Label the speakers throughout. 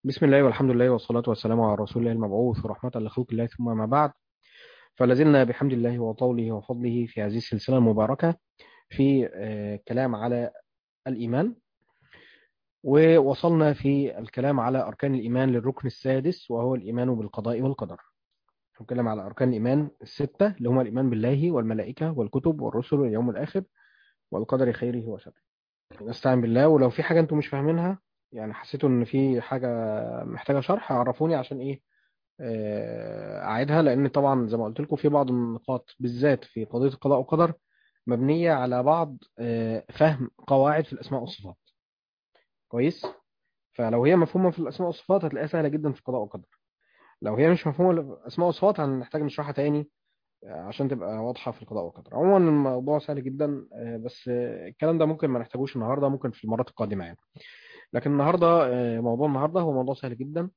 Speaker 1: بسم الله والحمد لله والصلاة والسلام على رسول الله المبعوث رحمة لخلق الله ثم ما بعد فلازلنا بحمد الله وطوله وفضله في هذه السلسلة المباركة في آه، كلام على الإيمان ووصلنا في الكلام على أركان الإيمان للركن السادس وهو الإيمان بالقضاء والقدر نتكلم على أركان الإيمان الستة اللي هما الإيمان بالله والملائكة والكتب والرسل واليوم الآخر والقدر خيره وشره نستعين بالله ولو في حاجة أنتم مش فاهمينها يعني حسيتوا إن في حاجة محتاجة شرح عرفوني عشان إيه آه، أعيدها لأن طبعا زي ما قلت لكم في بعض النقاط بالذات في قضية القضاء والقدر مبنية على بعض آه، فهم قواعد في الأسماء والصفات كويس فلو هي مفهومة في الأسماء والصفات هتلاقيها سهلة جدا في القضاء والقدر لو هي مش مفهومة في الأسماء والصفات هنحتاج نشرحها تاني عشان تبقى واضحة في القضاء والقدر عموما الموضوع سهل جدا آه، بس آه، الكلام ده ممكن ما نحتاجوش النهاردة ممكن في المرات القادمة يعني لكن النهاردة آه، موضوع النهاردة هو موضوع سهل جدا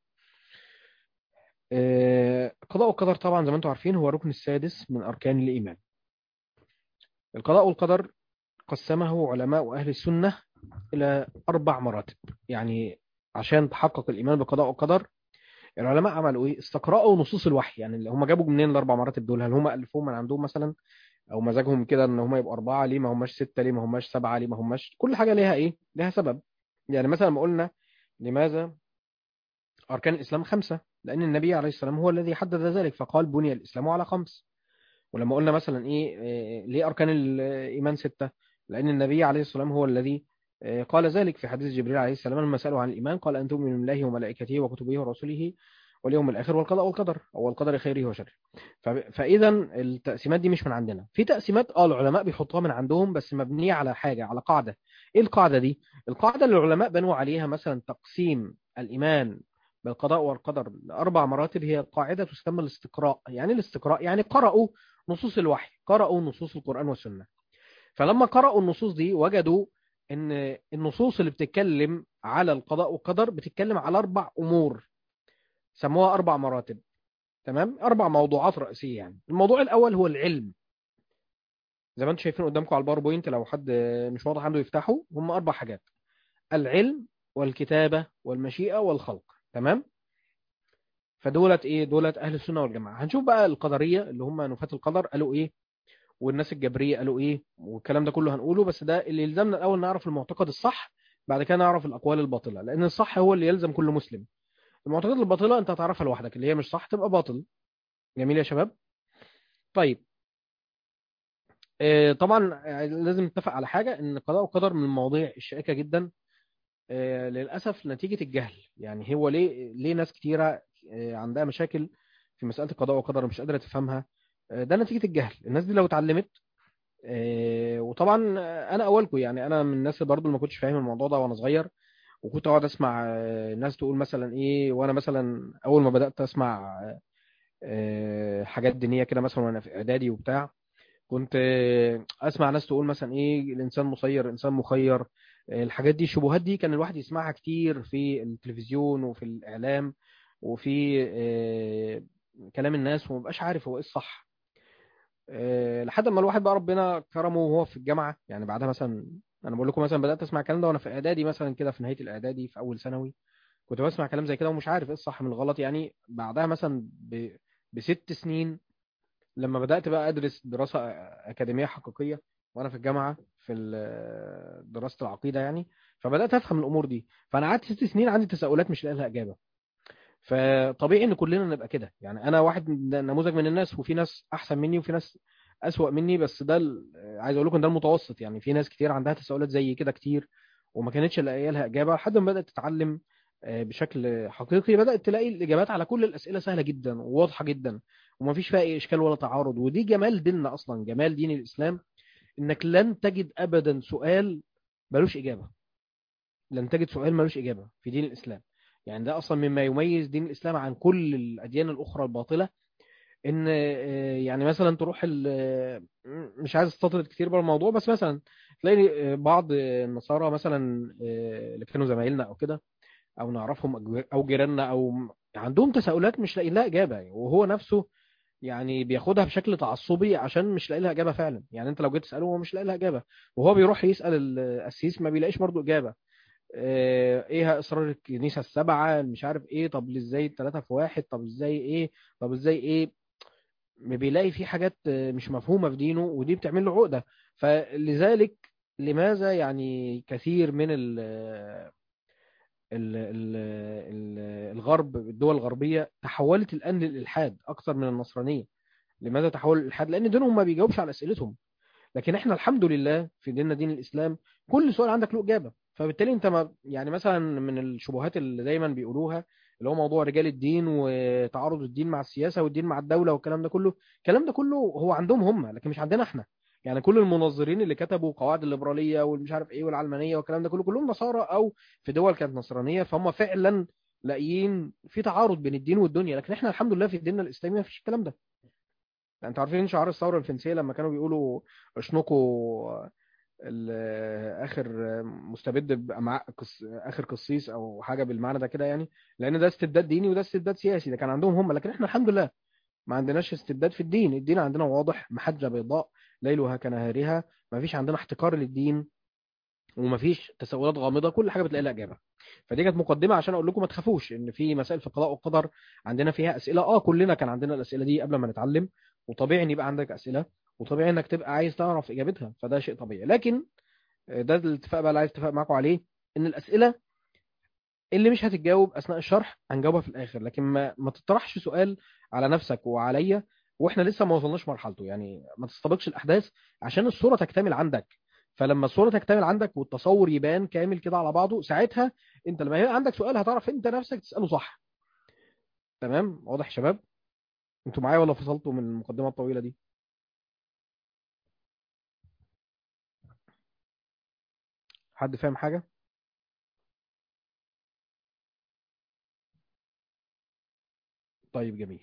Speaker 1: آه، القضاء والقدر طبعا زي ما انتم عارفين هو الركن السادس من أركان الإيمان القضاء والقدر قسمه علماء أهل السنة إلى أربع مراتب يعني عشان تحقق الإيمان بالقضاء والقدر العلماء عملوا إيه استقرأوا نصوص الوحي يعني اللي هم جابوا منين الأربع مراتب دول هل هم ألفوهم من عندهم مثلا أو مزاجهم كده إن هم يبقوا أربعة ليه ما هماش ستة ليه ما هماش سبعة ليه ما هماش كل حاجة ليها إيه ليها سبب يعني مثلا ما قلنا لماذا أركان الإسلام خمسة لأن النبي عليه السلام هو الذي حدد ذلك فقال بني الإسلام على خمس ولما قلنا مثلا إيه إيه، ليه أركان الإيمان ستة لأن النبي عليه السلام هو الذي إيه، قال ذلك في حديث جبريل عليه السلام لما سألوا عن الإيمان قال أن تؤمنوا بالله وملائكته وكتبه ورسله واليوم الآخر والقضاء والقدر أو القدر خيره وشره ف- فإذا التقسيمات دي مش من عندنا في تقسيمات اه العلماء بيحطوها من عندهم بس مبنية على حاجة على قاعدة إيه القاعدة دي القاعدة اللي العلماء بنوا عليها مثلا تقسيم الإيمان بالقضاء والقدر لأربع مراتب هي قاعدة تسمى الاستقراء يعني الاستقراء يعني قرأوا نصوص الوحي قرأوا نصوص القرآن والسنة فلما قرأوا النصوص دي وجدوا ان النصوص اللي بتتكلم على القضاء والقدر بتتكلم على أربع أمور سموها أربع مراتب تمام أربع موضوعات رئيسية يعني الموضوع الأول هو العلم زي ما انتم شايفين قدامكم على الباوربوينت لو حد مش واضح عنده يفتحه هم أربع حاجات العلم والكتابة والمشيئة والخلق تمام فدولت ايه دولت اهل السنه والجماعه هنشوف بقى القدريه اللي هم نفاة القدر قالوا ايه والناس الجبريه قالوا ايه والكلام ده كله هنقوله بس ده اللي يلزمنا الاول نعرف المعتقد الصح بعد كده نعرف الاقوال الباطله لان الصح هو اللي يلزم كل مسلم المعتقدات الباطله انت هتعرفها لوحدك اللي هي مش صح تبقى باطل جميل يا شباب طيب آه، طبعا آه، لازم نتفق على حاجه ان القضاء والقدر من المواضيع الشائكه جدا آه، للاسف نتيجه الجهل يعني هو ليه ليه ناس كتيره آه، عندها مشاكل في مساله القضاء والقدر مش قادره تفهمها آه، ده نتيجه الجهل الناس دي لو اتعلمت آه، وطبعا آه، انا اولكم يعني انا من الناس اللي برضو اللي ما كنتش فاهم الموضوع ده وانا صغير وكنت اقعد اسمع آه، ناس تقول مثلا ايه وانا مثلا اول ما بدات اسمع آه، حاجات دينيه كده مثلا وانا في اعدادي وبتاع كنت آه، اسمع ناس تقول مثلا ايه الانسان مسير الانسان مخير آه، الحاجات دي الشبهات دي كان الواحد يسمعها كتير في التلفزيون وفي الاعلام وفي آه، كلام الناس وما بقاش عارف هو ايه الصح آه، لحد ما الواحد بقى ربنا كرمه وهو في الجامعه يعني بعدها مثلا انا بقول لكم مثلا بدات اسمع الكلام ده وانا في اعدادي مثلا كده في نهايه الاعدادي في اول ثانوي كنت بسمع كلام زي كده ومش عارف ايه الصح من الغلط يعني بعدها مثلا ب... بست سنين لما بدأت بقى أدرس دراسة أكاديمية حقيقية وأنا في الجامعة في ال- دراسة العقيدة يعني فبدأت أفهم الأمور دي فأنا قعدت ست سنين عندي تساؤلات مش لاقي لها إجابة فطبيعي إن كلنا نبقى كده يعني أنا واحد من- نموذج من الناس وفي ناس أحسن مني وفي ناس أسوأ مني بس ده ال- عايز أقول لكم ده المتوسط يعني في ناس كتير عندها تساؤلات زي كده كتير وما كانتش لاقيه لها إجابة لحد ما بدأت تتعلم آه، بشكل حقيقي بدأت تلاقي الإجابات على كل الأسئلة سهلة جدا وواضحة جدا وما فيش فيها اي اشكال ولا تعارض ودي جمال ديننا اصلا جمال دين الاسلام انك لن تجد ابدا سؤال ملوش اجابه لن تجد سؤال ملوش اجابه في دين الاسلام يعني ده اصلا مما يميز دين الاسلام عن كل الاديان الاخرى الباطله ان آه، يعني مثلا تروح ال- آه، مش عايز استطرد كتير بره الموضوع بس مثلا تلاقي آه، بعض النصارى مثلا آه، اللي كانوا زمايلنا او كده او نعرفهم أو- او جيراننا او عندهم تساؤلات مش لاقيين لها اجابه وهو نفسه يعني بياخدها بشكل تعصبي عشان مش لاقي لها اجابه فعلا يعني انت لو جيت تساله هو مش لاقي لها اجابه وهو بيروح يسال القسيس ما بيلاقيش برضه اجابه آه، ايه اسرار الكنيسه السبعه مش عارف ايه طب ازاي الثلاثه في واحد طب ازاي ايه طب ازاي ايه ما بيلاقي في حاجات آه، مش مفهومه في دينه ودي بتعمل له عقده فلذلك لماذا يعني كثير من ال ال ال ال الغرب الدول الغربيه تحولت الان للالحاد اكثر من النصرانيه لماذا تحول الالحاد لان دينهم ما بيجاوبش على اسئلتهم لكن احنا الحمد لله في ديننا دين الاسلام كل سؤال عندك له اجابه فبالتالي انت ما يعني مثلا من الشبهات اللي دايما بيقولوها اللي هو موضوع رجال الدين وتعارض الدين مع السياسه والدين مع الدوله والكلام ده كله الكلام ده كله هو عندهم هم لكن مش عندنا احنا يعني كل المنظرين اللي كتبوا قواعد الليبراليه والمش عارف ايه والعلمانيه والكلام ده كله كلهم نصارى او في دول كانت نصرانيه فهم فعلا لاقيين في تعارض بين الدين والدنيا لكن احنا الحمد لله في ديننا الاسلامي ما فيش الكلام ده يعني انتوا عارفين شعار الثوره الفرنسيه لما كانوا بيقولوا اشنقوا ال- اخر مستبد بقى مع قس- اخر قسيس او حاجه بالمعنى ده كده يعني لان ده استبداد ديني وده استبداد سياسي ده كان عندهم هم لكن احنا الحمد لله ما عندناش استبداد في الدين الدين عندنا واضح محجه بيضاء ليلها كنهارها ما فيش عندنا احتكار للدين وما فيش تساؤلات غامضه كل حاجه بتلاقي لها اجابه فدي كانت مقدمه عشان اقول لكم ما تخافوش ان في مسائل في القضاء والقدر عندنا فيها اسئله اه كلنا كان عندنا الاسئله دي قبل ما نتعلم وطبيعي ان يبقى عندك اسئله وطبيعي انك تبقى عايز تعرف اجابتها فده شيء طبيعي لكن ده الاتفاق بقى اللي عايز اتفق معاكم عليه ان الاسئله اللي مش هتتجاوب اثناء الشرح هنجاوبها في الاخر لكن ما ما تطرحش سؤال على نفسك وعليا واحنا لسه ما وصلناش مرحلته يعني ما تستبقش الاحداث عشان الصوره تكتمل عندك فلما الصوره تكتمل عندك والتصور يبان كامل كده على بعضه ساعتها انت لما يبقى عندك سؤال هتعرف انت نفسك تساله صح تمام واضح يا شباب انتوا معايا ولا فصلتوا من المقدمه الطويله دي حد فاهم حاجه طيب جميل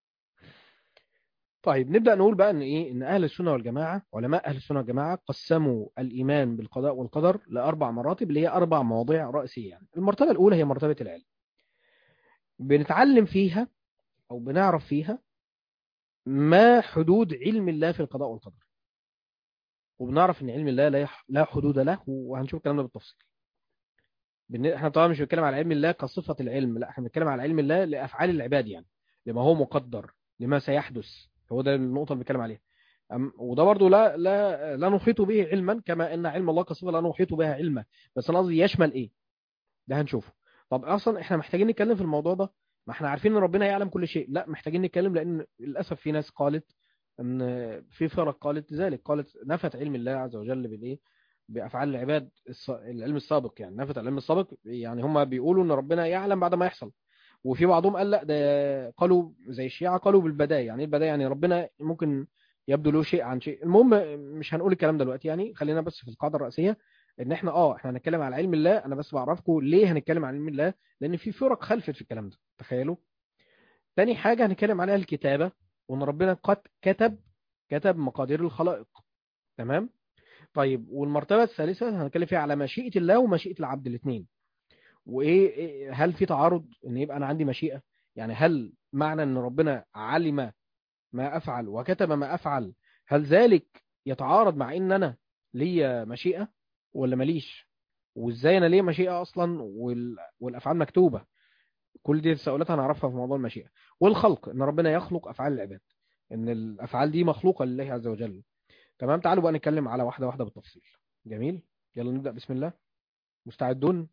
Speaker 1: طيب نبدأ نقول بقى ان ايه ان اهل السنة والجماعة علماء اهل السنة والجماعة قسموا الايمان بالقضاء والقدر لاربع مراتب اللي هي اربع مواضيع رئيسية يعني المرتبة الاولى هي مرتبة العلم بنتعلم فيها او بنعرف فيها ما حدود علم الله في القضاء والقدر وبنعرف ان علم الله لا يح- لا حدود له وهنشوف الكلام ده بالتفصيل بن- احنا طبعا مش بنتكلم على علم الله كصفة العلم لا احنا بنتكلم على علم الله لافعال العباد يعني لما هو مقدر لما سيحدث هو ده النقطة اللي بنتكلم عليها أم- وده برضو لا لا لا نحيط به علما كما ان علم الله كصفة لا نحيط بها علما بس انا قصدي يشمل ايه ده هنشوفه طب اصلا احنا محتاجين نتكلم في الموضوع ده ما احنا عارفين ان ربنا يعلم كل شيء لا محتاجين نتكلم لان للاسف في ناس قالت ان في فرق قالت ذلك قالت نفت علم الله عز وجل بالايه بافعال العباد الص- العلم السابق يعني نفت العلم السابق يعني هم بيقولوا ان ربنا يعلم بعد ما يحصل وفي بعضهم قال لا ده قالوا زي الشيعة قالوا بالبداية يعني ايه البداية يعني ربنا ممكن يبدو له شيء عن شيء المهم مش هنقول الكلام ده دلوقتي يعني خلينا بس في القاعدة الرئيسية ان احنا اه احنا هنتكلم على علم الله انا بس بعرفكم ليه هنتكلم عن علم الله لان في فرق خلفت في الكلام ده تخيلوا تاني حاجة هنتكلم عليها الكتابة وان ربنا قد كتب كتب مقادير الخلائق تمام طيب والمرتبة الثالثة هنتكلم فيها على مشيئة الله ومشيئة العبد الاثنين وايه إيه- هل في تعارض ان يبقى انا عندي مشيئة يعني هل معنى ان ربنا علم ما افعل وكتب ما افعل هل ذلك يتعارض مع ان انا ليا مشيئة ولا ماليش وازاي انا ليا مشيئة اصلا وال... والافعال مكتوبة كل دي تساؤلات هنعرفها في موضوع المشيئة والخلق ان ربنا يخلق افعال العباد ان الافعال دي مخلوقة لله عز وجل تمام تعالوا بقى نتكلم على واحدة واحدة بالتفصيل جميل يلا نبدأ بسم الله مستعدون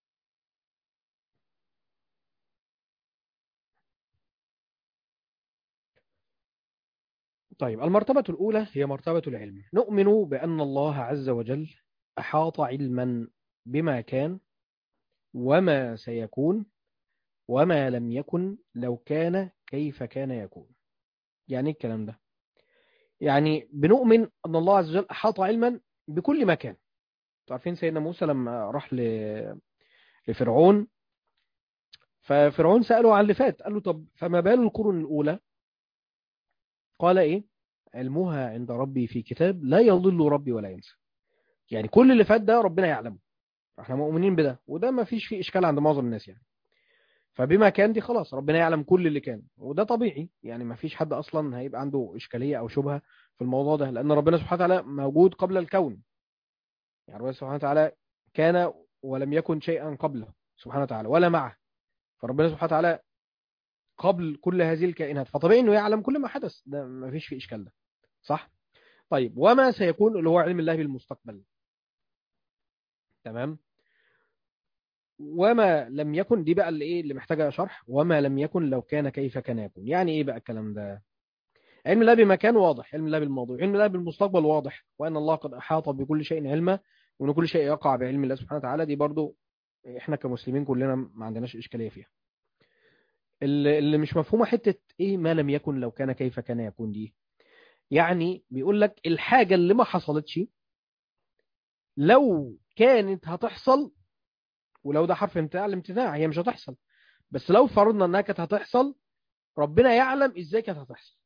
Speaker 1: طيب المرتبة الأولى هي مرتبة العلم نؤمن بأن الله عز وجل أحاط علما بما كان وما سيكون وما لم يكن لو كان كيف كان يكون يعني إيه الكلام ده يعني بنؤمن أن الله عز وجل أحاط علما بكل ما كان عارفين سيدنا موسى لما راح ل... لفرعون ففرعون سأله عن اللي فات قال له طب فما بال القرون الأولى قال إيه علمها عند ربي في كتاب لا يضل ربي ولا ينسى يعني كل اللي فات ده ربنا يعلمه احنا مؤمنين بده وده ما فيش فيه إشكال عند معظم الناس يعني فبما كان دي خلاص ربنا يعلم كل اللي كان وده طبيعي يعني ما فيش حد أصلا هيبقى عنده إشكالية أو شبهة في الموضوع ده لأن ربنا سبحانه وتعالى موجود قبل الكون يعني ربنا سبحانه وتعالى كان ولم يكن شيئا قبله سبحانه وتعالى ولا معه فربنا سبحانه وتعالى قبل كل هذه الكائنات فطبيعي انه يعلم كل ما حدث ده ما فيش فيه اشكال ده صح طيب وما سيكون اللي هو علم الله بالمستقبل تمام وما لم يكن دي بقى اللي ايه اللي محتاجه شرح وما لم يكن لو كان كيف كان يكون يعني ايه بقى الكلام ده علم الله بمكان واضح علم الله بالموضوع علم الله بالمستقبل واضح وان الله قد احاط بكل شيء علما وان كل شيء يقع بعلم الله سبحانه وتعالى دي برضو احنا كمسلمين كلنا ما عندناش اشكاليه فيها اللي اللي مش مفهومه حته ايه ما لم يكن لو كان كيف كان يكون دي يعني بيقول لك الحاجه اللي ما حصلتش لو كانت هتحصل ولو ده حرف امتناع الامتناع هي مش هتحصل بس لو فرضنا انها كانت هتحصل ربنا يعلم ازاي كانت هتحصل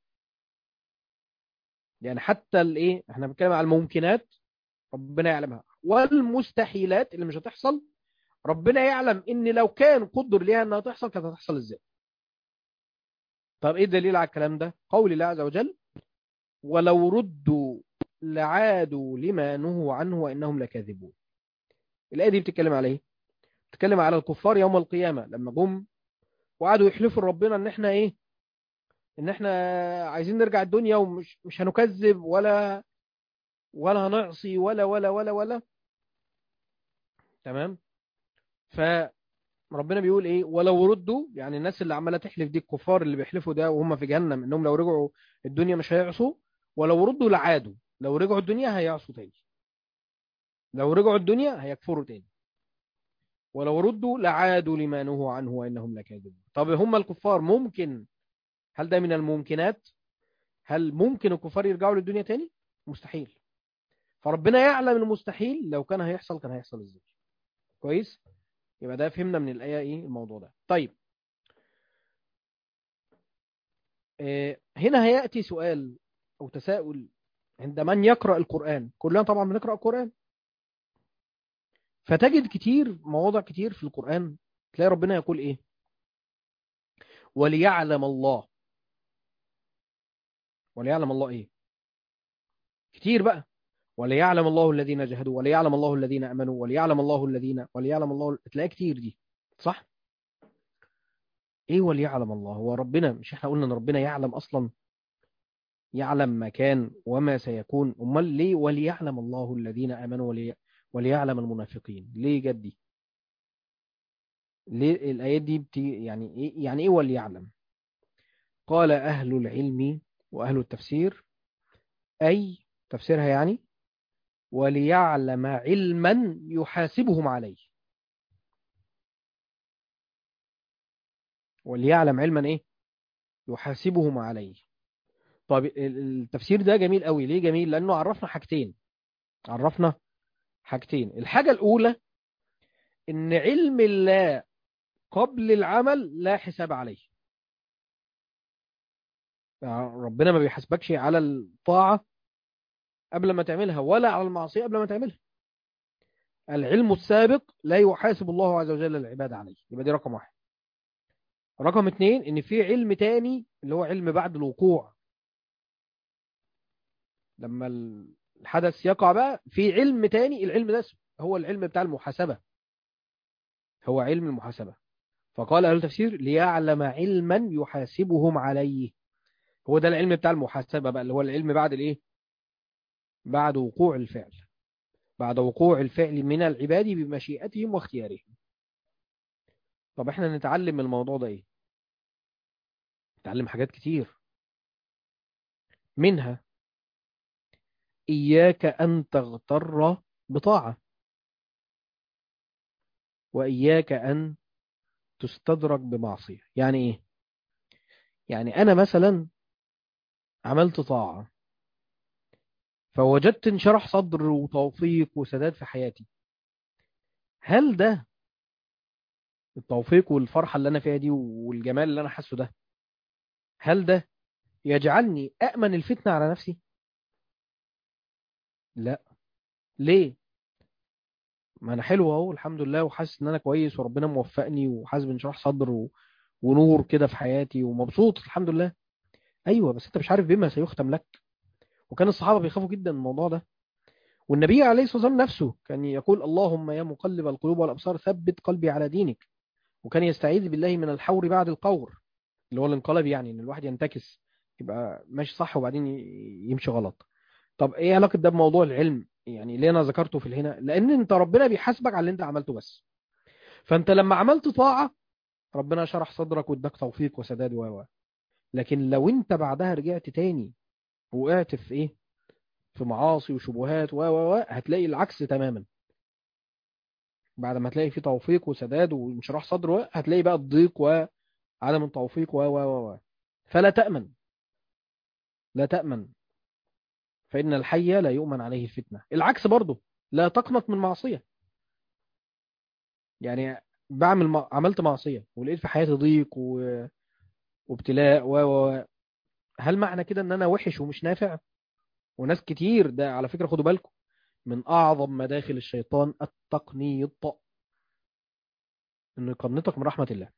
Speaker 1: يعني حتى الايه احنا بنتكلم على الممكنات ربنا يعلمها والمستحيلات اللي مش هتحصل ربنا يعلم ان لو كان قدر ليها انها تحصل كانت هتحصل ازاي طب ايه الدليل على الكلام ده قول الله عز وجل ولو ردوا لعادوا لما نهوا عنه وانهم لكاذبون الايه دي بتتكلم على ايه بتتكلم على الكفار يوم القيامه لما جم وقعدوا يحلفوا لربنا ان احنا ايه ان احنا عايزين نرجع الدنيا ومش مش هنكذب ولا ولا هنعصي ولا ولا ولا ولا تمام فربنا بيقول ايه ولو ردوا يعني الناس اللي عماله تحلف دي الكفار اللي بيحلفوا ده وهم في جهنم انهم لو رجعوا الدنيا مش هيعصوا ولو ردوا لعادوا لو رجعوا الدنيا هيعصوا تاني لو رجعوا الدنيا هيكفروا تاني ولو ردوا لعادوا لما نهوا عنه وانهم لكاذبون طب هم الكفار ممكن هل ده من الممكنات هل ممكن الكفار يرجعوا للدنيا تاني مستحيل فربنا يعلم المستحيل لو كان هيحصل كان هيحصل ازاي كويس يبقى ده فهمنا من الآية ايه الموضوع ده طيب آه هنا هيأتي سؤال أو تساؤل عند من يقرأ القرآن كلنا طبعا بنقرأ القرآن فتجد كتير مواضع كتير في القرآن تلاقي ربنا يقول ايه وليعلم الله وليعلم الله ايه كتير بقى وليعلم الله الذين جهدوا وليعلم الله الذين امنوا وليعلم الله الذين وليعلم الله تلاقي كتير دي صح ايه وليعلم الله هو ربنا مش احنا قلنا ان ربنا يعلم اصلا يعلم ما كان وما سيكون امال ليه وليعلم الله الذين امنوا ولي... وليعلم المنافقين ليه جدي ليه الايات دي بتي يعني ايه يعني ايه وليعلم قال اهل العلم واهل التفسير اي تفسيرها يعني وليعلم علما يحاسبهم عليه وليعلم علما ايه يحاسبهم عليه طب التفسير ده جميل قوي ليه جميل لانه عرفنا حاجتين عرفنا حاجتين الحاجة الاولى ان علم الله قبل العمل لا حساب عليه ربنا ما بيحاسبكش على الطاعة قبل ما تعملها ولا على المعصية قبل ما تعملها العلم السابق لا يحاسب الله عز وجل العباد عليه يبقى دي رقم واحد رقم اتنين ان في علم تاني اللي هو علم بعد الوقوع لما الحدث يقع بقى في علم تاني العلم ده هو العلم بتاع المحاسبة هو علم المحاسبة فقال أهل التفسير ليعلم علما يحاسبهم عليه هو ده العلم بتاع المحاسبة بقى اللي هو العلم بعد الايه بعد وقوع الفعل بعد وقوع الفعل من العباد بمشيئتهم واختيارهم طب احنا نتعلم من الموضوع ده ايه نتعلم حاجات كتير منها إياك أن تغتر بطاعة وإياك أن تستدرك بمعصية يعني إيه يعني أنا مثلا عملت طاعة فوجدت انشرح صدر وتوفيق وسداد في حياتي هل ده التوفيق والفرحة اللي أنا فيها دي والجمال اللي أنا حاسه ده هل ده يجعلني أأمن الفتنة على نفسي لا ليه ما أنا حلو أهو الحمد لله وحاسس إن أنا كويس وربنا موفقني وحاسس بانشراح صدر و... ونور كده في حياتي ومبسوط الحمد لله أيوة بس أنت مش عارف بما سيختم لك وكان الصحابة بيخافوا جدا من الموضوع ده والنبي عليه الصلاة والسلام نفسه كان يقول اللهم يا مقلب القلوب والأبصار ثبت قلبي على دينك وكان يستعيذ بالله من الحور بعد القور اللي هو الانقلاب يعني ان الواحد ينتكس يبقى ماشي صح وبعدين يمشي غلط طب ايه علاقة ده بموضوع العلم يعني ليه انا ذكرته في هنا لان انت ربنا بيحاسبك على اللي انت عملته بس فانت لما عملت طاعة ربنا شرح صدرك واداك توفيق وسداد و لكن لو انت بعدها رجعت تاني وقعت في ايه في معاصي وشبهات و و هتلاقي العكس تماما بعد ما تلاقي في توفيق وسداد وانشراح صدر هتلاقي بقى الضيق وعدم التوفيق و و و فلا تأمن لا تأمن فإن الحي لا يؤمن عليه الفتنة العكس برضه لا تقنط من معصية يعني بعمل م... عملت معصية ولقيت في حياتي ضيق و... وابتلاء و... و... هل معنى كده ان انا وحش ومش نافع وناس كتير ده على فكرة خدوا بالكم من اعظم مداخل الشيطان التقنيط انه يقنطك من رحمة الله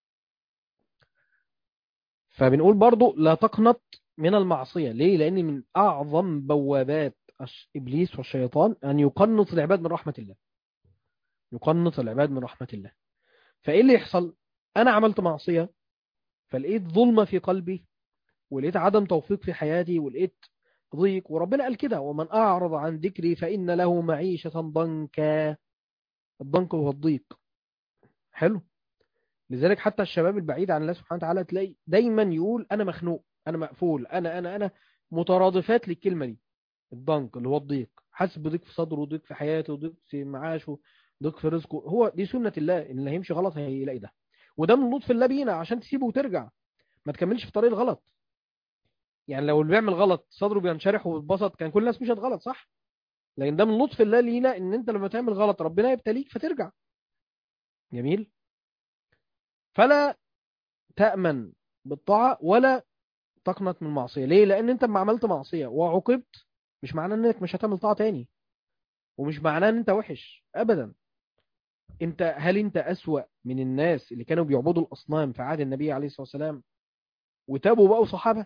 Speaker 1: فبنقول برضو لا تقنط من المعصية ليه لان من اعظم بوابات ابليس والشيطان ان يقنط العباد من رحمة الله يقنط العباد من رحمة الله فايه اللي يحصل انا عملت معصية فلقيت ظلمة في قلبي ولقيت عدم توفيق في حياتي ولقيت ضيق وربنا قال كده ومن أعرض عن ذكري فإن له معيشة ضنكا الضنك هو الضيق حلو لذلك حتى الشباب البعيد عن الله سبحانه وتعالى تلاقي دايما يقول أنا مخنوق أنا مقفول أنا أنا أنا مترادفات للكلمة دي الضنك اللي هو الضيق حاسس بضيق في صدره وضيق في حياته وضيق في معاشه ضيق في رزقه هو دي سنة الله إن اللي هيمشي غلط هيلاقي ده وده من لطف الله بينا عشان تسيبه وترجع ما تكملش في طريق الغلط يعني لو اللي بيعمل غلط صدره بينشرح وبيتبسط كان كل الناس مشت غلط صح لكن ده من لطف الله لينا ان انت لما تعمل غلط ربنا يبتليك فترجع جميل فلا تأمن بالطاعة ولا تقنط من المعصية ليه لان انت لما عملت معصية وعوقبت مش معناه انك مش هتعمل طاعة تاني ومش معناه ان انت وحش ابدا انت هل انت اسوأ من الناس اللي كانوا بيعبدوا الاصنام في عهد النبي عليه الصلاة والسلام وتابوا بقوا صحابة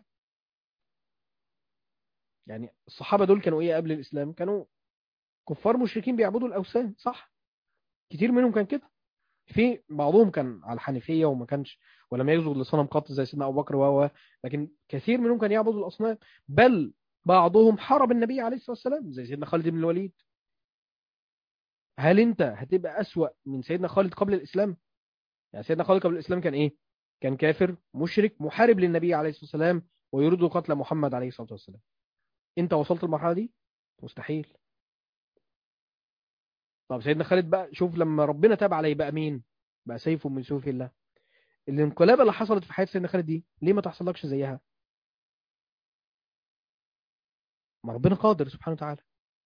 Speaker 1: يعني الصحابة دول كانوا ايه قبل الاسلام كانوا كفار مشركين بيعبدوا الاوثان صح كتير منهم كان كده في بعضهم كان على الحنيفية وما كانش ولم يسجد لصنم قط زي سيدنا ابو بكر و لكن كثير منهم كان يعبدوا الاصنام بل بعضهم حارب النبي عليه الصلاة والسلام زي سيدنا خالد بن الوليد هل انت هتبقى اسوأ من سيدنا خالد قبل الاسلام يعني سيدنا خالد قبل الاسلام كان ايه كان كافر مشرك محارب للنبي عليه الصلاة والسلام ويريد قتل محمد عليه الصلاة والسلام انت وصلت المرحلة دي مستحيل طب سيدنا خالد بقى شوف لما ربنا تاب عليه بقى مين بقى سيف من سيوف الله الانقلاب اللي حصلت في حياة سيدنا خالد دي ليه ما تحصلكش زيها ما ربنا قادر سبحانه وتعالى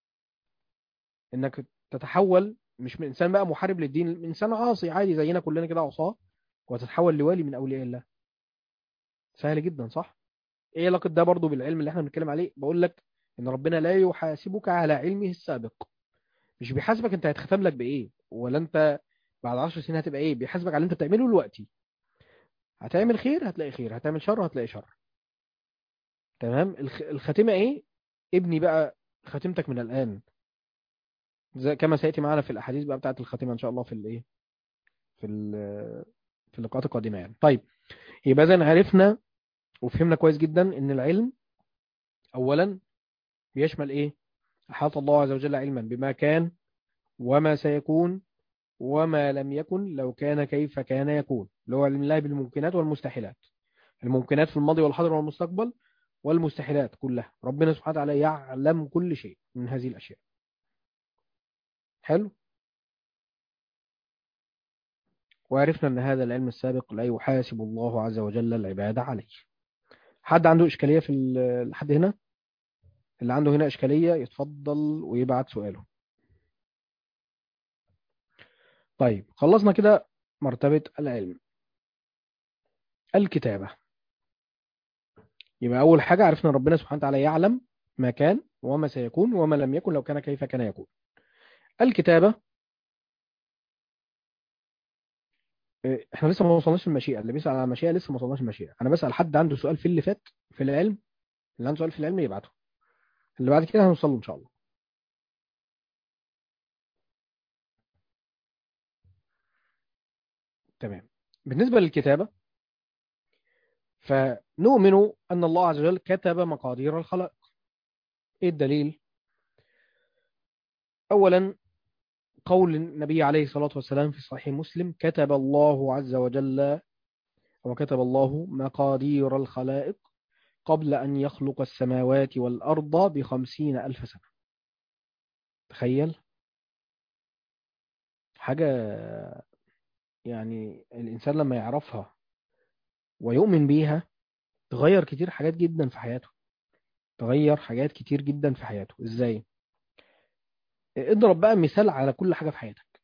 Speaker 1: انك تتحول مش من انسان بقى محارب للدين من انسان عاصي عادي زينا كلنا كده عصاه وتتحول لوالي من اولياء الله سهل جدا صح ايه علاقه ده برضو بالعلم اللي احنا بنتكلم عليه بقول لك ان ربنا لا يحاسبك على علمه السابق مش بيحاسبك انت هيتختم لك بايه ولا انت بعد 10 سنين هتبقى ايه بيحاسبك على اللي انت بتعمله دلوقتي هتعمل خير هتلاقي خير هتعمل شر هتلاقي شر تمام الخ... الخاتمه ايه ابني بقى خاتمتك من الان زي كما سياتي معنا في الاحاديث بقى بتاعه الخاتمه ان شاء الله في الايه في ال... في اللقاءات القادمه يعني طيب يبقى اذا عرفنا وفهمنا كويس جدا ان العلم اولا بيشمل ايه احاط الله عز وجل علما بما كان وما سيكون وما لم يكن لو كان كيف كان يكون اللي هو علم الله بالممكنات والمستحيلات الممكنات في الماضي والحاضر والمستقبل والمستحيلات كلها ربنا سبحانه وتعالى يعلم كل شيء من هذه الاشياء حلو وعرفنا ان هذا العلم السابق لا يحاسب الله عز وجل العباد عليه حد عنده إشكالية في لحد هنا اللي عنده هنا إشكالية يتفضل ويبعت سؤاله طيب خلصنا كده مرتبة العلم الكتابة يبقى أول حاجة عرفنا ربنا سبحانه وتعالى يعلم ما كان وما سيكون وما لم يكن لو كان كيف كان يكون الكتابة احنا لسه ما وصلناش المشيئة اللي بيسأل على المشيئة لسه ما وصلناش المشيئة انا بسأل حد عنده سؤال في اللي فات في العلم اللي عنده سؤال في العلم يبعته اللي بعد كده هنوصل له ان شاء الله تمام بالنسبة للكتابة فنؤمن أن الله عز وجل كتب مقادير الخلائق إيه الدليل؟ أولا قول النبي عليه الصلاة والسلام في صحيح مسلم كتب الله عز وجل وكتب الله مقادير الخلائق قبل أن يخلق السماوات والأرض بخمسين ألف سنة تخيل حاجة يعني الإنسان لما يعرفها ويؤمن بيها تغير كتير حاجات جدا في حياته تغير حاجات كتير جدا في حياته ازاي اضرب بقى مثال على كل حاجة في حياتك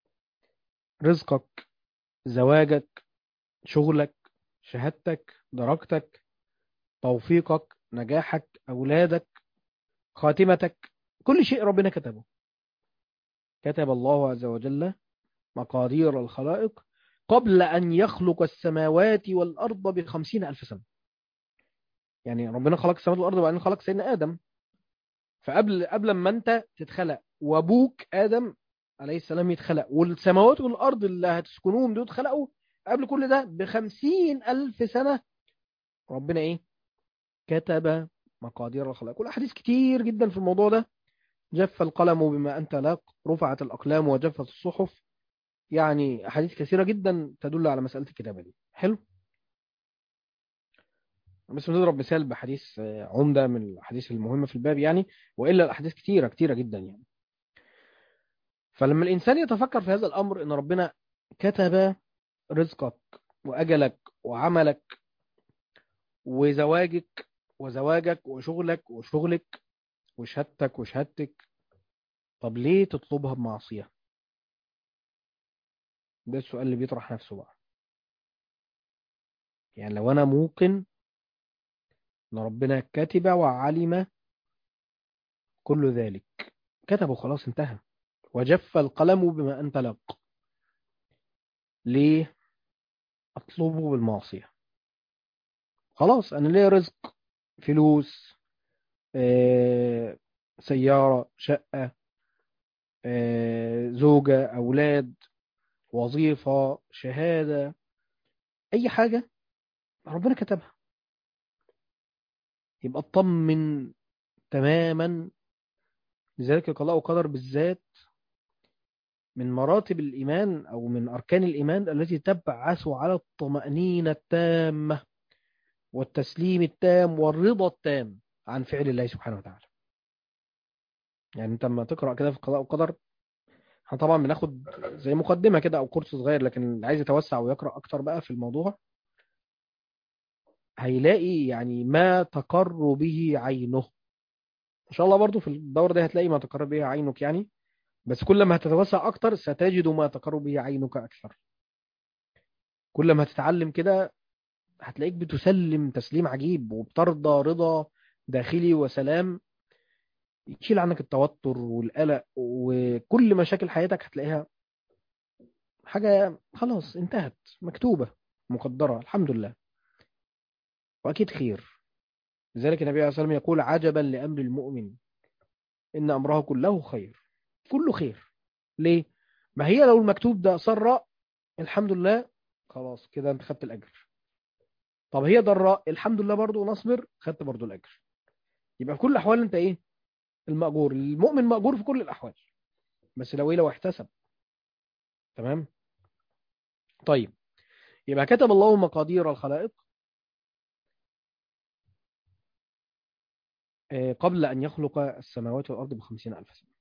Speaker 1: رزقك زواجك شغلك شهادتك درجتك توفيقك نجاحك أولادك خاتمتك كل شيء ربنا كتبه كتب الله عز وجل مقادير الخلائق قبل أن يخلق السماوات والأرض بخمسين ألف سنة يعني ربنا خلق السماوات والأرض وبعدين خلق سيدنا آدم فقبل قبل ما أنت تتخلق وأبوك آدم عليه السلام يتخلق والسماوات والأرض اللي هتسكنوهم دول اتخلقوا قبل كل ده بخمسين ألف سنة ربنا إيه كتب مقادير الخلائق والأحاديث كتير جدا في الموضوع ده جف القلم بما أنت لاق رفعت الأقلام وجفت الصحف يعني أحاديث كثيرة جدا تدل على مسألة الكتابة دي حلو بس نضرب مثال بحديث عمدة من الأحاديث المهمة في الباب يعني وإلا الأحاديث كتيرة كتيرة جدا يعني فلما الإنسان يتفكر في هذا الأمر إن ربنا كتب رزقك وأجلك وعملك وزواجك وزواجك وشغلك وشغلك وشهادتك وشهادتك طب ليه تطلبها بمعصية ده السؤال اللي بيطرح نفسه بقى يعني لو أنا موقن ان ربنا كتب وعلم كل ذلك كتب وخلاص انتهى وجف القلم بما أنت لق ليه أطلبه بالمعصية خلاص أنا ليه رزق فلوس آه، سيارة شقة آه، زوجة أولاد وظيفة شهادة أي حاجة ربنا كتبها يبقى اطمن تماما لذلك القضاء وقدر بالذات من مراتب الإيمان أو من أركان الإيمان التي تبعث على الطمأنينة التامة والتسليم التام والرضا التام عن فعل الله سبحانه وتعالى يعني انت لما تقرأ كده في القضاء والقدر احنا طبعا بناخد زي مقدمة كده أو كورس صغير لكن اللي عايز يتوسع ويقرأ أكتر بقى في الموضوع هيلاقي يعني ما تقر به عينه ان شاء الله برضو في الدورة دي هتلاقي ما تقر به عينك يعني بس كل ما هتتوسع اكتر ستجد ما تقر به عينك اكثر كل ما هتتعلم كده هتلاقيك بتسلم تسليم عجيب وبترضى رضا داخلي وسلام يشيل عنك التوتر والقلق وكل مشاكل حياتك هتلاقيها حاجة خلاص انتهت مكتوبة مقدرة الحمد لله وأكيد خير لذلك النبي عليه الصلاة والسلام يقول عجبا لأمر المؤمن إن أمره كله خير كله خير ليه؟ ما هي لو المكتوب ده سراء الحمد لله خلاص كده انت خدت الأجر طب هي ضراء الحمد لله برضو نصبر خدت برضو الأجر يبقى في كل الأحوال انت ايه المأجور المؤمن مأجور في كل الأحوال بس لو ايه لو احتسب تمام طيب يبقى كتب الله مقادير الخلائق قبل أن يخلق السماوات والأرض بخمسين ألف سنة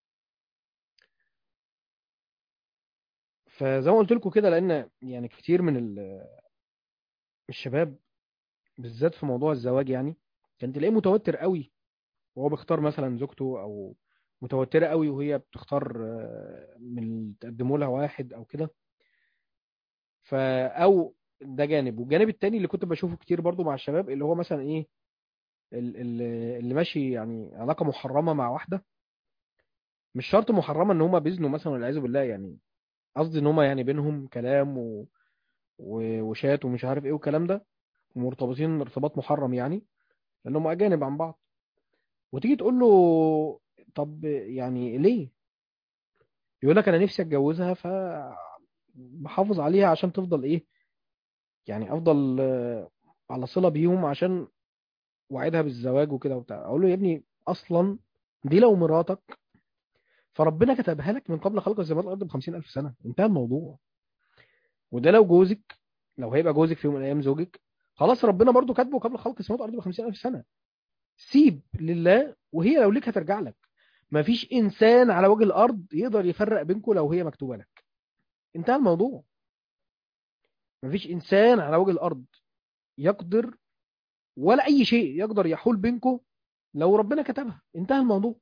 Speaker 1: فزي ما قلت لكم كده لأن يعني كتير من الشباب بالذات في موضوع الزواج يعني كان تلاقيه متوتر قوي وهو بيختار مثلا زوجته أو متوترة قوي وهي بتختار من اللي تقدموا لها واحد أو كده فا أو ده جانب والجانب التاني اللي كنت بشوفه كتير برضو مع الشباب اللي هو مثلا إيه اللي ماشي يعني علاقة محرمة مع واحدة مش شرط محرمة ان هما بيزنوا مثلا والعياذ بالله يعني قصدي ان هما يعني بينهم كلام و... و... وشات ومش عارف ايه والكلام ده ومرتبطين ارتباط محرم يعني لانهم اجانب عن بعض وتيجي تقول له طب يعني ليه يقول لك انا نفسي اتجوزها ف بحافظ عليها عشان تفضل ايه يعني افضل آه، على صلة بيهم عشان وعدها بالزواج وكده وبتاع اقول له يا ابني اصلا دي لو مراتك فربنا كتبها لك من قبل خلق السماوات والارض ب 50000 سنه انتهى الموضوع وده لو جوزك لو هيبقى جوزك في يوم من الايام زوجك خلاص ربنا برضو كاتبه قبل خلق السماوات والارض ب 50000 سنه سيب لله وهي لو ليك هترجع لك مفيش انسان على وجه الارض يقدر يفرق بينكم لو هي مكتوبه لك انتهى الموضوع مفيش انسان على وجه الارض يقدر ولا اي شيء يقدر يحول بينكم لو ربنا كتبها انتهى الموضوع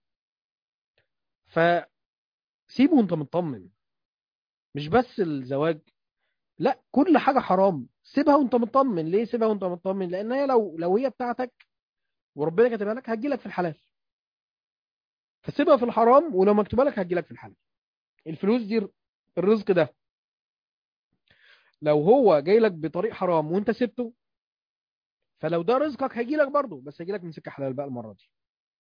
Speaker 1: فسيبه وانت مطمن مش بس الزواج لا كل حاجة حرام سيبها وانت مطمن ليه سيبها وانت مطمن لان هي لو لو هي بتاعتك وربنا كاتبها لك هتجيلك في الحلال فسيبها في الحرام ولو مكتوبه لك هتجيلك في الحلال الفلوس دي الرزق ده لو هو جاي لك بطريق حرام وانت سبته فلو ده رزقك هيجيلك برضه بس هيجيلك من سكه حلال بقى المره دي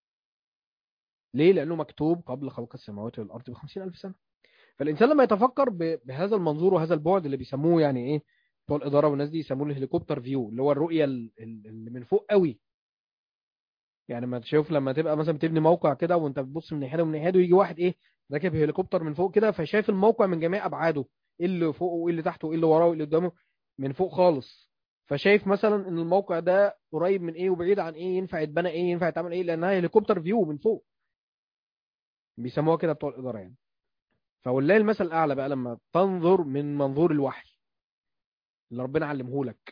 Speaker 1: ليه لانه مكتوب قبل خلق السماوات والارض ب 50000 سنه فالانسان لما يتفكر ب- بهذا المنظور وهذا البعد اللي بيسموه يعني ايه بتوع الاداره والناس دي يسموه الهليكوبتر فيو اللي هو الرؤيه ال- ال- اللي من فوق قوي يعني ما تشوف لما تبقى مثلا بتبني موقع كده وانت بتبص من ناحيه ومن ناحيه ويجي واحد ايه راكب هليكوبتر من فوق كده فشايف الموقع من جميع ابعاده ايه اللي فوقه وايه اللي تحته وايه اللي وراه وايه اللي قدامه من فوق خالص فشايف مثلا ان الموقع ده قريب من ايه وبعيد عن ايه ينفع يتبنى ايه ينفع يتعمل ايه لانها هليكوبتر فيو من فوق بيسموها كده بتوع الاداره يعني فولله المثل الاعلى بقى لما تنظر من منظور الوحي اللي ربنا علمه لك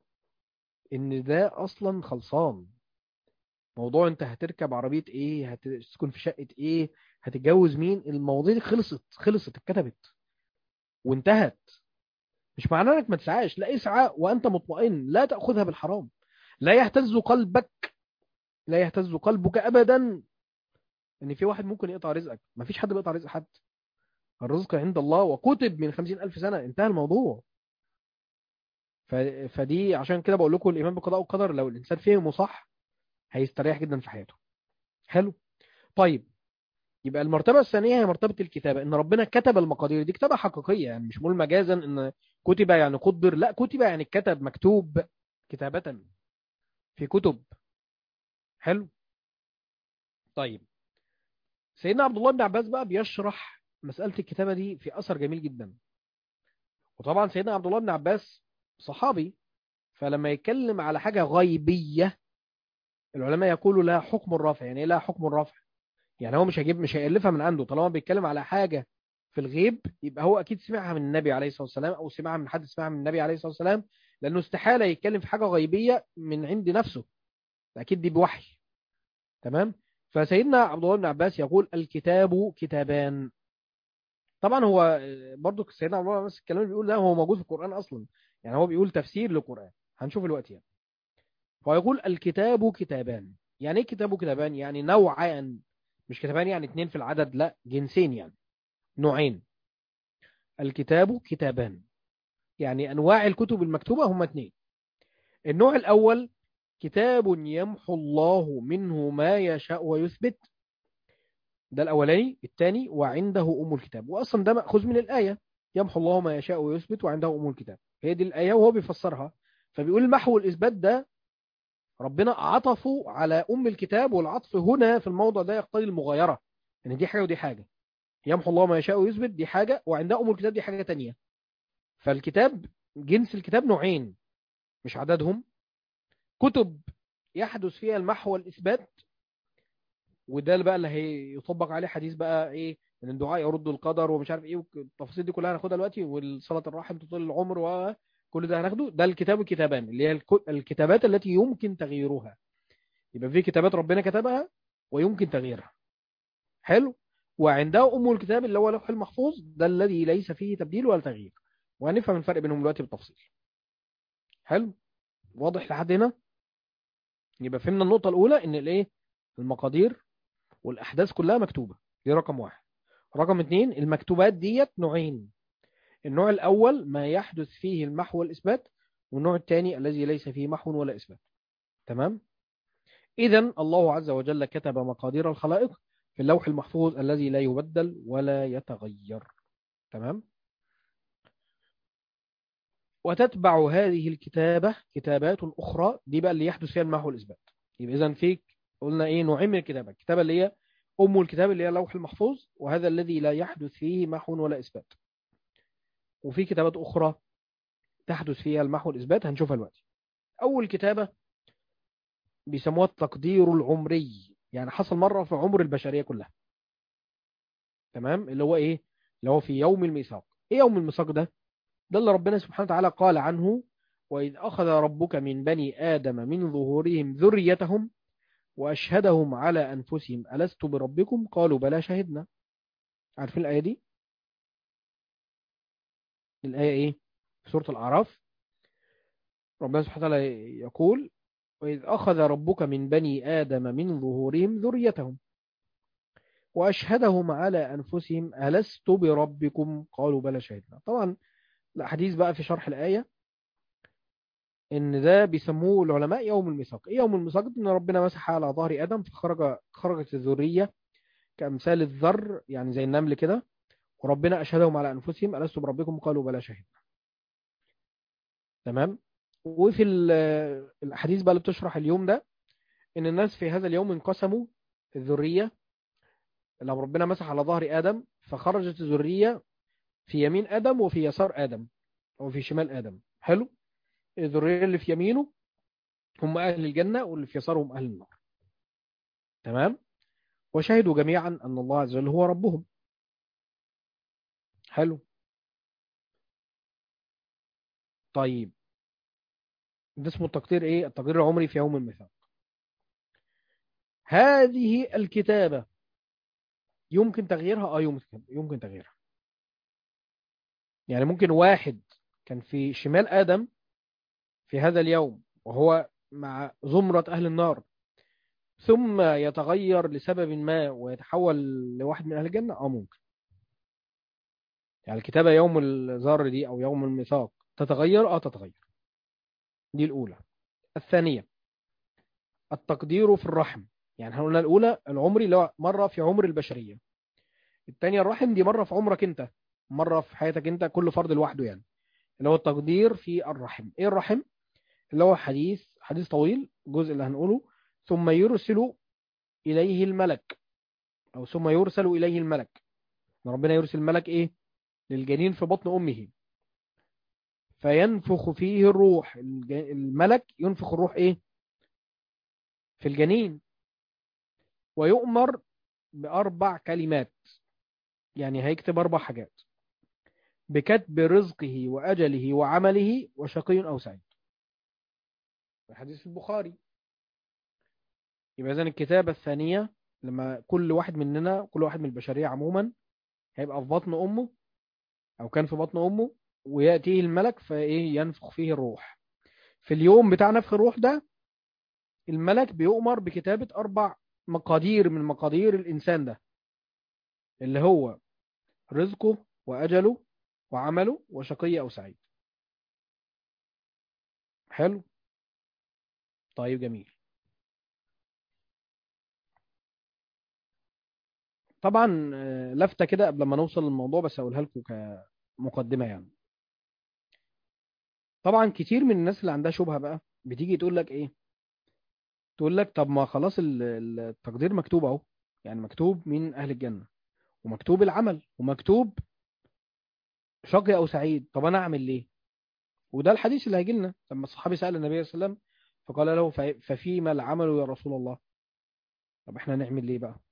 Speaker 1: ان ده اصلا خلصان موضوع انت هتركب عربيه ايه هتسكن في شقه ايه هتتجوز مين المواضيع دي خلصت خلصت اتكتبت وانتهت مش معناه انك ما تسعاش لا اسعى وانت مطمئن لا تاخذها بالحرام لا يهتز قلبك لا يهتز قلبك ابدا ان في واحد ممكن يقطع رزقك ما فيش حد بيقطع رزق حد الرزق عند الله وكتب من خمسين ألف سنة انتهى الموضوع ف... فدي عشان كده بقول لكم الإيمان بالقضاء والقدر لو الإنسان فهمه صح هيستريح جدا في حياته حلو طيب يبقى المرتبة الثانية هي مرتبة الكتابة إن ربنا كتب المقادير دي كتابة حقيقية يعني مش بقول مجازا إن كتب يعني قدر لا كتب يعني كتب مكتوب كتابة في كتب حلو طيب سيدنا عبد الله بن عباس بقى بيشرح مسألة الكتابة دي في أثر جميل جدا وطبعا سيدنا عبد الله بن عباس صحابي فلما يتكلم على حاجة غيبية العلماء يقولوا لها حكم الرفع يعني ايه لها حكم الرفع يعني هو مش هيجيب مش هيألفها من عنده طالما بيتكلم على حاجة في الغيب يبقى هو أكيد سمعها من النبي عليه الصلاة والسلام أو سمعها من حد سمعها من النبي عليه الصلاة والسلام لأنه استحالة يتكلم في حاجة غيبية من عند نفسه أكيد دي بوحي تمام فسيدنا عبد الله بن عباس يقول الكتاب كتابان طبعا هو برضو سيدنا عبد الله بن عباس الكلام اللي بيقول ده هو موجود في القرآن أصلا يعني هو بيقول تفسير للقرآن هنشوف الوقت يعني فيقول الكتاب كتابان يعني ايه كتاب كتابان يعني نوعان مش كتابان يعني اتنين في العدد لا جنسين يعني نوعين الكتاب كتابان يعني انواع الكتب المكتوبة هم اتنين النوع الاول كتاب يمحو الله منه ما يشاء ويثبت ده الاولاني الثاني وعنده ام الكتاب واصلا ده ماخوذ من الايه يمحو الله ما يشاء ويثبت وعنده ام الكتاب هي دي الايه وهو بيفسرها فبيقول المحو والاثبات ده ربنا عطفوا على ام الكتاب والعطف هنا في الموضع ده يقتضي المغايره ان يعني دي حاجه ودي حاجه يمحو الله ما يشاء ويثبت دي حاجه وعنده ام الكتاب دي حاجه تانية فالكتاب جنس الكتاب نوعين مش عددهم كتب يحدث فيها المحو والاثبات وده بقى اللي هيطبق عليه حديث بقى ايه ان الدعاء يرد القدر ومش عارف ايه التفاصيل دي كلها هناخدها دلوقتي والصلاه الرحم تطول العمر وكل ده هناخده ده الكتاب الكتابان اللي هي الكتابات التي يمكن تغييرها يبقى في كتابات ربنا كتبها ويمكن تغييرها حلو وعنده ام الكتاب اللي هو لوح المحفوظ ده الذي ليس فيه تبديل ولا تغيير وهنفهم الفرق بينهم دلوقتي بالتفصيل حلو واضح لحد هنا يبقى فهمنا النقطه الاولى ان الايه المقادير والاحداث كلها مكتوبه دي رقم واحد رقم اتنين المكتوبات ديت نوعين النوع الاول ما يحدث فيه المحو والاثبات والنوع الثاني الذي ليس فيه محو ولا اثبات تمام اذا الله عز وجل كتب مقادير الخلائق في اللوح المحفوظ الذي لا يبدل ولا يتغير تمام وتتبع هذه الكتابة كتابات أخرى دي بقى اللي يحدث فيها المحو والإثبات يبقى إذا فيك قلنا إيه نوعين من الكتابة الكتابة اللي هي أم الكتاب اللي هي اللوح المحفوظ وهذا الذي لا يحدث فيه محو ولا إثبات وفي كتابات أخرى تحدث فيها المحو والإثبات هنشوفها دلوقتي أول كتابة بيسموها التقدير العمري يعني حصل مرة في عمر البشرية كلها تمام اللي هو إيه اللي هو في يوم الميثاق إيه يوم الميثاق ده ده اللي ربنا سبحانه وتعالى قال عنه وإذ أخذ ربك من بني آدم من ظهورهم ذريتهم وأشهدهم على أنفسهم ألست بربكم قالوا بلى شهدنا عارفين الآية دي الآية إيه في سورة الأعراف ربنا سبحانه وتعالى يقول وإذ أخذ ربك من بني آدم من ظهورهم ذريتهم وأشهدهم على أنفسهم ألست بربكم قالوا بلى شهدنا طبعا الأحاديث بقى في شرح الآية إن ده بيسموه العلماء يوم الميثاق إيه يوم الميثاق إن ربنا مسح على ظهر آدم فخرج خرجت الذرية كأمثال الذر يعني زي النمل كده وربنا أشهدهم على أنفسهم ألست بربكم قالوا بلى شهدنا تمام وفي الأحاديث بقى اللي بتشرح اليوم ده إن الناس في هذا اليوم انقسموا الذرية لما ربنا مسح على ظهر آدم فخرجت الذرية في يمين آدم وفي يسار آدم أو في شمال آدم حلو الذرية اللي في يمينه هم أهل الجنة واللي في يسارهم أهل النار تمام وشهدوا جميعا أن الله عز وجل هو ربهم حلو طيب ده اسمه التقدير ايه التقدير العمري في يوم الميثاق هذه الكتابة يمكن تغييرها اه يمكن يمكن تغييرها يعني ممكن واحد كان في شمال آدم في هذا اليوم وهو مع زمرة أهل النار ثم يتغير لسبب ما ويتحول لواحد من أهل الجنة اه ممكن يعني الكتابة يوم الذر دي أو يوم الميثاق تتغير اه تتغير دي الأولى الثانية التقدير في الرحم يعني احنا قلنا الأولى العمري اللي هو مرة في عمر البشرية الثانية الرحم دي مرة في عمرك أنت مرة في حياتك أنت كل فرد لوحده يعني اللي هو التقدير في الرحم إيه الرحم اللي هو حديث حديث طويل الجزء اللي هنقوله ثم يرسل إليه الملك أو ثم يرسل إليه الملك ربنا يرسل الملك إيه للجنين في بطن أمه فينفخ فيه الروح الملك ينفخ الروح ايه في الجنين ويؤمر بأربع كلمات يعني هيكتب أربع حاجات بكتب رزقه وأجله وعمله وشقي أو سعيد الحديث في البخاري يبقى إذن الكتابة الثانية لما كل واحد مننا كل واحد من البشرية عموما هيبقى في بطن أمه أو كان في بطن أمه ويأتيه الملك فإيه ينفخ فيه الروح في اليوم بتاع نفخ الروح ده الملك بيؤمر بكتابة أربع مقادير من مقادير الإنسان ده اللي هو رزقه وأجله وعمله وشقي أو سعيد حلو طيب جميل طبعا لفتة كده قبل ما نوصل للموضوع بس أقولها لكم كمقدمة يعني طبعا كتير من الناس اللي عندها شبهة بقى بتيجي تقول لك ايه تقول لك طب ما خلاص التقدير مكتوب اهو يعني مكتوب من اهل الجنة ومكتوب العمل ومكتوب شقي او سعيد طب انا اعمل ليه وده الحديث اللي هيجي لنا لما الصحابي سأل النبي صلى الله عليه وسلم فقال له ففيما العمل يا رسول الله طب احنا نعمل ليه بقى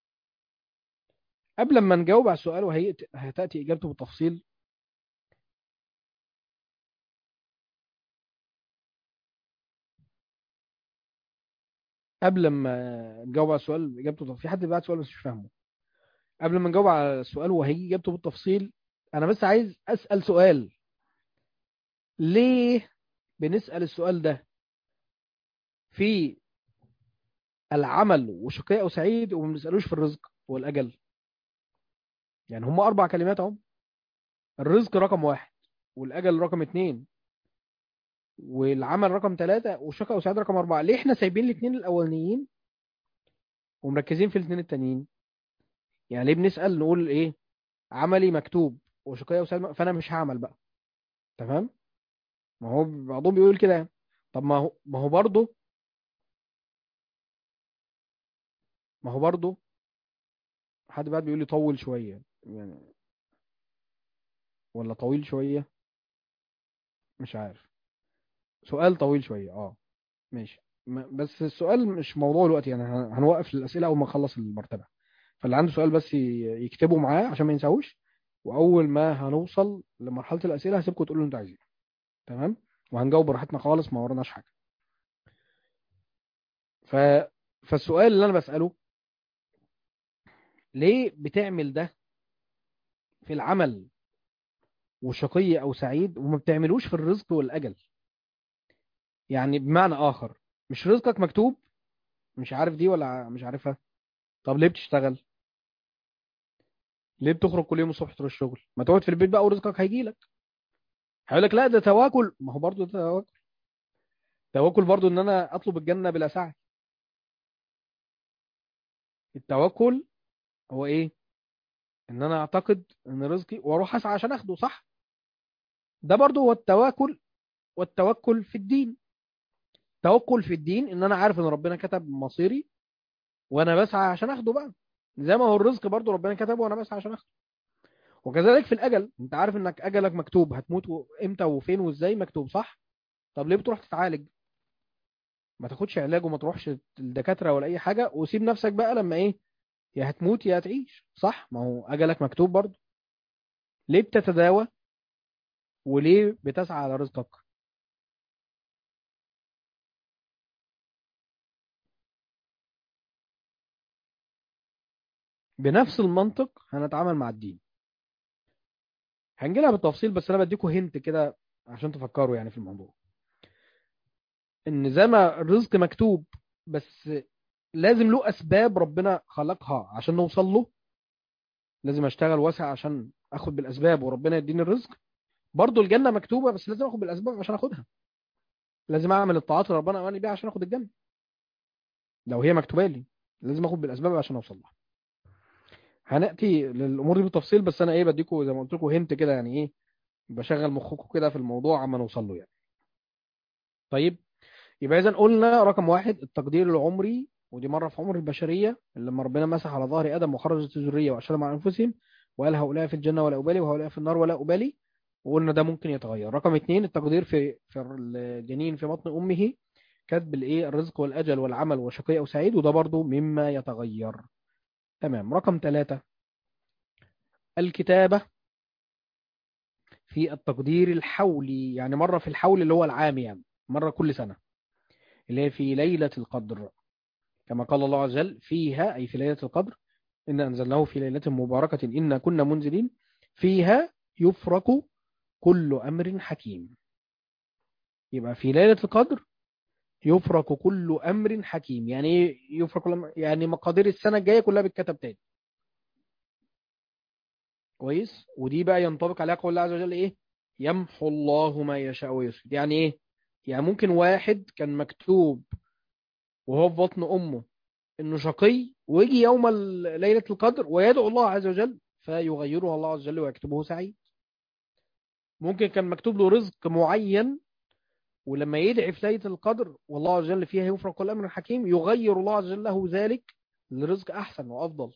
Speaker 1: قبل ما نجاوب على السؤال وهتأتي إجابته بالتفصيل قبل ما نجاوب على السؤال اجابته في حد بعت سؤال بس مش فاهمه قبل ما نجاوب على السؤال وهيجي اجابته بالتفصيل انا بس عايز اسال سؤال ليه بنسال السؤال ده في العمل وشقاء وسعيد وما بنسالوش في الرزق والاجل يعني هم اربع كلمات اهم الرزق رقم واحد والاجل رقم اتنين والعمل رقم ثلاثة والشقاء وسعادة رقم أربعة ليه احنا سايبين الاثنين الأولانيين ومركزين في الاثنين التانيين يعني ليه بنسأل نقول ايه عملي مكتوب وشقاء وسعادة فأنا مش هعمل بقى تمام ما هو بعضهم بيقول كده يعني طب ما هو ما هو برضه ما هو برضه حد بعد بيقول لي طول شوية يعني ولا طويل شوية مش عارف سؤال طويل شوية اه ماشي م- بس السؤال مش موضوع الوقت يعني هن- هنوقف الأسئلة أول ما نخلص المرتبة فاللي عنده سؤال بس ي- يكتبه معاه عشان ما ينساهوش وأول ما هنوصل لمرحلة الأسئلة هسيبكم تقولوا اللي انتوا عايزينه تمام وهنجاوب براحتنا خالص ما وراناش حاجة ف... فالسؤال اللي أنا بسأله ليه بتعمل ده في العمل وشقي أو سعيد وما بتعملوش في الرزق والأجل يعني بمعنى آخر مش رزقك مكتوب مش عارف دي ولا مش عارفها طب ليه بتشتغل ليه بتخرج كل يوم الصبح تروح الشغل ما تقعد في البيت بقى ورزقك هيجي لك هيقول لك لا ده تواكل ما هو برضه ده تواكل تواكل برضه ان انا اطلب الجنة بلا سعي التوكل هو ايه ان انا اعتقد ان رزقي واروح اسعى عشان اخده صح ده برضه هو التواكل والتوكل في الدين توكل في الدين ان انا عارف ان ربنا كتب مصيري وانا بسعى عشان اخده بقى زي ما هو الرزق برضه ربنا كتبه وانا بسعى عشان اخده وكذلك في الاجل انت عارف انك اجلك مكتوب هتموت و- امتى وفين وازاي مكتوب صح طب ليه بتروح تتعالج ما تاخدش علاج وما تروحش الدكاترة ولا اي حاجة وسيب نفسك بقى لما ايه يا هتموت يا هتعيش صح ما هو اجلك مكتوب برضه ليه بتتداوى وليه بتسعى على رزقك بنفس المنطق هنتعامل مع الدين هنجيلها بالتفصيل بس انا بديكوا هنت كده عشان تفكروا يعني في الموضوع ان زي ما الرزق مكتوب بس لازم له اسباب ربنا خلقها عشان نوصل له لازم اشتغل واسع عشان اخد بالاسباب وربنا يديني الرزق برضه الجنه مكتوبه بس لازم اخد بالاسباب عشان اخدها لازم اعمل الطاعات اللي ربنا امرني بيها عشان اخد الجنه لو هي مكتوبه لي لازم اخد بالاسباب عشان اوصل لها هناتي للامور دي بالتفصيل بس انا ايه بديكوا زي ما قلت لكم هنت كده يعني ايه بشغل مخكم كده في الموضوع عما نوصل له يعني طيب يبقى اذا قلنا رقم واحد التقدير العمري ودي مره في عمر البشريه اللي لما ربنا مسح على ظهر ادم وخرجت الذريه واشهدهم على انفسهم وقال هؤلاء في الجنه ولا ابالي وهؤلاء في النار ولا ابالي وقلنا ده ممكن يتغير رقم اثنين التقدير في في الجنين في بطن امه كتب الايه الرزق والاجل والعمل وشقي او سعيد وده برضو مما يتغير تمام رقم ثلاثة الكتابة في التقدير الحولي يعني مرة في الحول اللي هو العام يعني مرة كل سنة اللي هي في ليلة القدر كما قال الله عز وجل فيها أي في ليلة القدر إن أنزلناه في ليلة مباركة إنا كنا منزلين فيها يفرق كل أمر حكيم يبقى في ليلة القدر يفرق كل أمر حكيم يعني إيه يفرق كل أمر يعني مقادير السنة الجاية كلها بتكتب تاني كويس ودي بقى ينطبق عليها قول الله عز وجل إيه يمحو الله ما يشاء ويثبت يعني إيه يعني ممكن واحد كان مكتوب وهو في بطن أمه إنه شقي ويجي يوم ال- ليلة القدر ويدعو الله عز وجل فيغيره الله عز وجل ويكتبه سعيد ممكن كان مكتوب له رزق معين ولما يدعي في ليلة القدر والله عز وجل فيها يفرق كل أمر حكيم يغير الله عز وجل له ذلك لرزق أحسن وأفضل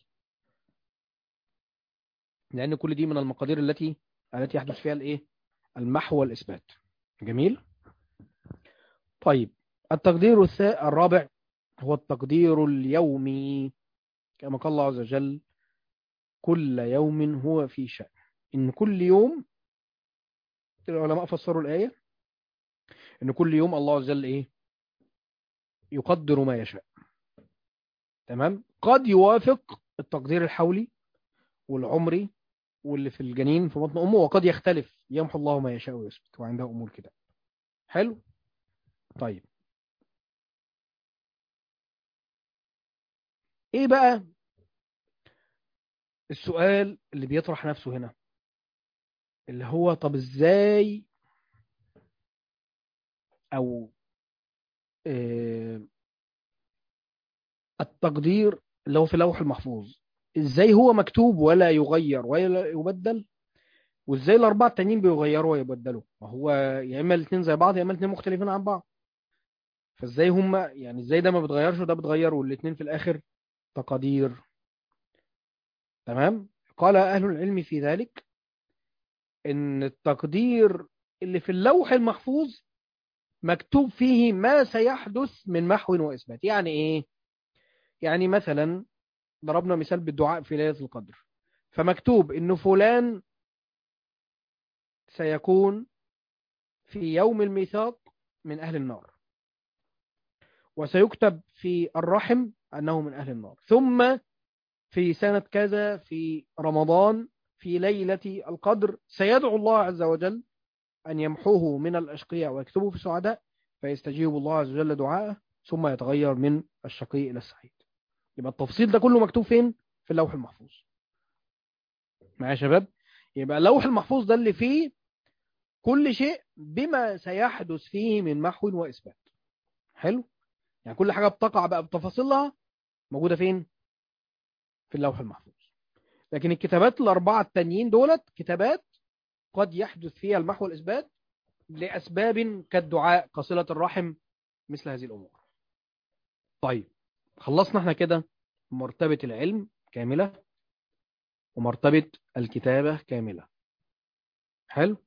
Speaker 1: لأن كل دي من المقادير التي التي يحدث فيها الإيه المحو والإثبات جميل طيب التقدير الثا- الرابع هو التقدير اليومي كما قال الله عز وجل كل يوم هو في شأن إن كل يوم العلماء فسروا الآية إن كل يوم الله عز وجل إيه يقدر ما يشاء تمام قد يوافق التقدير الحولي والعمري واللي في الجنين في بطن أمه وقد يختلف يمحو الله ما يشاء ويثبت وعندها أمور كده حلو طيب ايه بقى السؤال اللي بيطرح نفسه هنا اللي هو طب ازاي او آه التقدير اللي هو في اللوح المحفوظ ازاي هو مكتوب ولا يغير ولا يبدل وازاي الاربعه التانيين بيغيروا ويبدلوا ما هو يا اما الاثنين زي بعض يا اما الاثنين مختلفين عن بعض فازاي هما يعني ازاي ده ما بيتغيرش وده بيتغير والاثنين في الاخر تقادير تمام قال اهل العلم في ذلك ان التقدير اللي في اللوح المحفوظ مكتوب فيه ما سيحدث من محو واثبات يعني ايه يعني مثلا ضربنا مثال بالدعاء في ليله القدر فمكتوب انه فلان سيكون في يوم الميثاق من اهل النار وسيكتب في الرحم انه من اهل النار ثم في سنه كذا في رمضان في ليله القدر سيدعو الله عز وجل أن يمحوه من الأشقياء ويكتبه في السعداء فيستجيب الله عز وجل دعاءه ثم يتغير من الشقي إلى السعيد يبقى التفصيل ده كله مكتوب فين؟ في اللوح المحفوظ معايا يا شباب؟ يبقى اللوح المحفوظ ده اللي فيه كل شيء بما سيحدث فيه من محو وإثبات حلو؟ يعني كل حاجة بتقع بقى بتفاصيلها موجودة فين؟ في اللوح المحفوظ لكن الكتابات الأربعة التانيين دولت كتابات قد يحدث فيها المحو والإثبات لأسباب كالدعاء قصلة الرحم مثل هذه الأمور طيب خلصنا احنا كده مرتبة العلم كاملة ومرتبة الكتابة كاملة حلو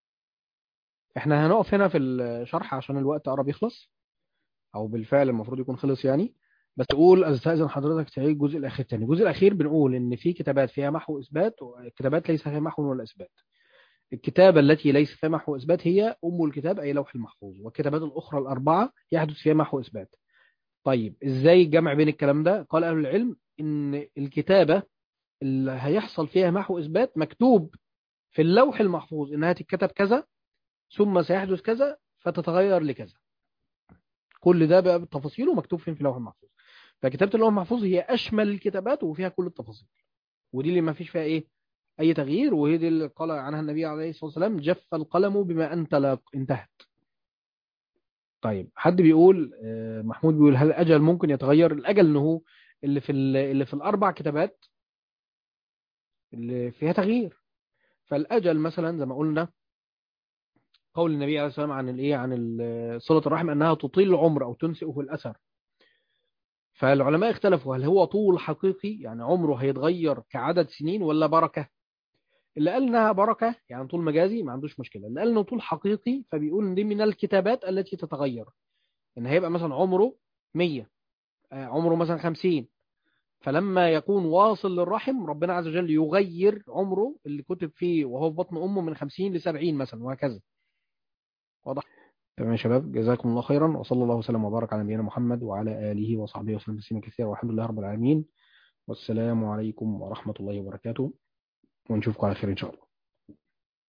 Speaker 1: احنا هنقف هنا في الشرح عشان الوقت قرب يخلص او بالفعل المفروض يكون خلص يعني بس تقول استاذن حضرتك تعيد الجزء الاخير تاني الجزء الاخير بنقول ان في كتابات فيها محو اثبات وكتابات ليس فيها محو ولا اثبات الكتابة التي ليس فيها محو إثبات هي أم الكتاب أي لوح المحفوظ والكتابات الأخرى الأربعة يحدث فيها محو إثبات طيب إزاي الجمع بين الكلام ده قال أهل العلم إن الكتابة اللي هيحصل فيها محو إثبات مكتوب في اللوح المحفوظ إنها تتكتب كذا ثم سيحدث كذا فتتغير لكذا كل ده بقى بتفاصيله مكتوب فين في اللوح المحفوظ فكتابة اللوح المحفوظ هي أشمل الكتابات وفيها كل التفاصيل ودي اللي ما فيش فيها إيه أي تغيير وهي دي اللي قال عنها النبي عليه الصلاة والسلام جف القلم بما أنت انتهت طيب حد بيقول محمود بيقول هل الأجل ممكن يتغير الأجل إنه اللي في اللي في الأربع كتابات اللي فيها تغيير فالأجل مثلا زي ما قلنا قول النبي عليه الصلاة والسلام عن الإيه عن صلة الرحم أنها تطيل العمر أو تنسئه الأثر فالعلماء اختلفوا هل هو طول حقيقي يعني عمره هيتغير كعدد سنين ولا بركة اللي قال انها بركة يعني طول مجازي ما عندوش مشكلة اللي قال انه طول حقيقي فبيقول ان دي من الكتابات التي تتغير ان هيبقى مثلا عمره 100 عمره مثلا 50 فلما يكون واصل للرحم ربنا عز وجل يغير عمره اللي كتب فيه وهو في بطن امه من 50 ل 70 مثلا وهكذا واضح تمام يا شباب جزاكم الله خيرا وصلى الله وسلم وبارك على نبينا محمد وعلى اله وصحبه وسلم تسليما كثيرا والحمد لله رب العالمين والسلام عليكم ورحمة الله وبركاته ونشوفكم على خير إن شاء الله